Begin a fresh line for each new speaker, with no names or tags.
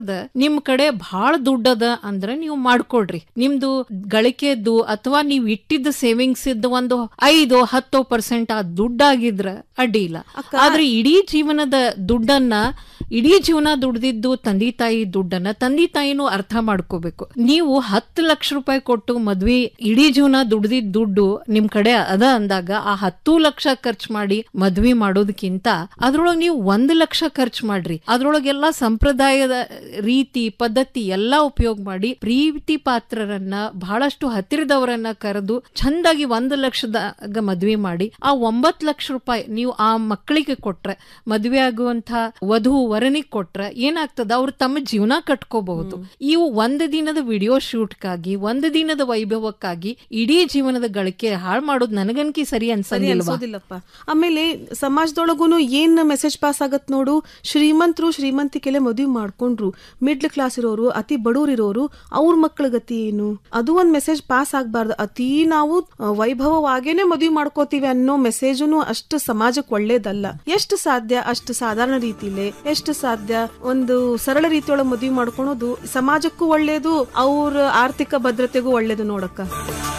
ಅದ ನಿಮ್ ಕಡೆ ಬಹಳ ದುಡ್ಡದ ಅಂದ್ರ ನೀವು ಮಾಡ್ಕೊಡ್ರಿ ನಿಮ್ದು ಗಳಿಕೆದ್ದು ಅಥವಾ ನೀವ್ ಇಟ್ಟಿದ್ದ ಸೇವಿಂಗ್ಸ್ ಇದ್ದ ಒಂದು ಐದು ಹತ್ತು ಪರ್ಸೆಂಟ್ ಆ ದುಡ್ಡಾಗಿದ್ರ ಅಡ್ಡಿ ಇಲ್ಲ ಆದ್ರೆ ಇಡೀ ಜೀವನದ ದುಡ್ಡನ್ನ ಇಡೀ ಜೀವನ ದುಡ್ದಿದ್ದು ತಂದೆ ತಾಯಿ ದುಡ್ಡನ್ನ ತಂದೆ ತಾಯಿನೂ ಅರ್ಥ ಮಾಡ್ಕೋಬೇಕು ನೀವು ಹತ್ತು ಲಕ್ಷ ರೂಪಾಯಿ ಕೊಟ್ಟು ಮದ್ವಿ ಇಡೀ ಜೀವನ ದುಡ್ದಿದ್ ದುಡ್ಡು ನಿಮ್ ಕಡೆ ಅದ ಅಂದಾಗ ಆ ಹತ್ತು ಲಕ್ಷ ಖರ್ಚು ಮಾಡಿ ಮದ್ವಿ ಮಾಡೋದಕ್ಕಿಂತ ಅದ್ರೊಳಗೆ ನೀವು ಒಂದ್ ಲಕ್ಷ ಖರ್ಚು ಮಾಡ್ರಿ ಅದ್ರೊಳಗೆಲ್ಲ ಸಂಪ್ರದಾಯದ ರೀತಿ ಪದ್ಧತಿ ಎಲ್ಲಾ ಉಪಯೋಗ ಮಾಡಿ ಪ್ರೀತಿ ಪಾತ್ರರನ್ನ ಬಹಳಷ್ಟು ಹತ್ತಿರದವರನ್ನ ಕರೆದು ಚಂದಾಗಿ ಒಂದು ಲಕ್ಷದಾಗ ಮದ್ವೆ ಮಾಡಿ ಆ ಒಂಬತ್ ಲಕ್ಷ ರೂಪಾಯಿ ನೀವು ಆ ಮಕ್ಕಳಿಗೆ ಕೊಟ್ರೆ ಮದ್ವೆ ಆಗುವಂತ ವಧು ವರನಿಗೆ ಕೊಟ್ರೆ ಏನಾಗ್ತದ ಅವ್ರು ತಮ್ಮ ಜೀವನ ಕಟ್ಕೋಬಹುದು ಇವು ಒಂದು ದಿನದ ವಿಡಿಯೋ ಶೂಟ್ಗಾಗಿ ಒಂದು ದಿನದ ವೈಭವಕ್ಕಾಗಿ ಇಡೀ ಜೀವನದ ಗಳಿಕೆ ಹಾಳು ಮಾಡೋದು ನನಗನ್ಕಿ ಸರಿ
ಸರಿ
ಅನ್ಸಂಗಿಲ್ವಾ
ಅನ್ಸೋದಿಲ್ಲಪ್ಪ ಆಮೇಲೆ ಸಮಾಜದೊಳಗೂನು ಏನ್ ಮೆಸೇಜ್ ಪಾಸ್ ಆಗತ್ ನೋಡು ಶ್ರೀಮಂತರು ಶ್ರೀಮಂತಿಕೆಲೆ ಮದುವೆ ಮಾಡ್ಕೊಂಡ್ರು ಮಿಡ್ಲ್ ಕ್ಲಾಸ್ ಇರೋರು ಅತಿ ಬಡವ್ರು ಇರೋರು ಅವ್ರ ಮಕ್ಕಳ ಗತಿ ಏನು ಅದು ಒಂದ್ ಮೆಸೇಜ್ ಪಾಸ್ ಆಗ್ಬಾರ್ದು ಅತಿ ನಾವು ಆ, ವೈಭವವಾಗೇನೆ ಮದುವೆ ಮಾಡ್ಕೋತೀವಿ ಅನ್ನೋ ಮೆಸೇಜುನು ಅಷ್ಟು ಸಮಾಜಕ್ಕೆ ಒಳ್ಳೇದಲ್ಲ ಎಷ್ಟು ಸಾಧ್ಯ ಅಷ್ಟು ಸಾಧಾರಣ ರೀತಿಲೇ ಎಷ್ಟು ಸಾಧ್ಯ ಒಂದು ಸರಳ ರೀತಿಯೊಳಗೆ ಮದುವೆ ಮಾಡ್ಕೊಳೋದು ಸಮಾಜಕ್ಕೂ ಒಳ್ಳೇದು ಅವ್ರ ಆರ್ಥಿಕ ಭದ್ರತೆಗೂ ಒಳ್ಳೇದು ನೋಡಕ್ಕ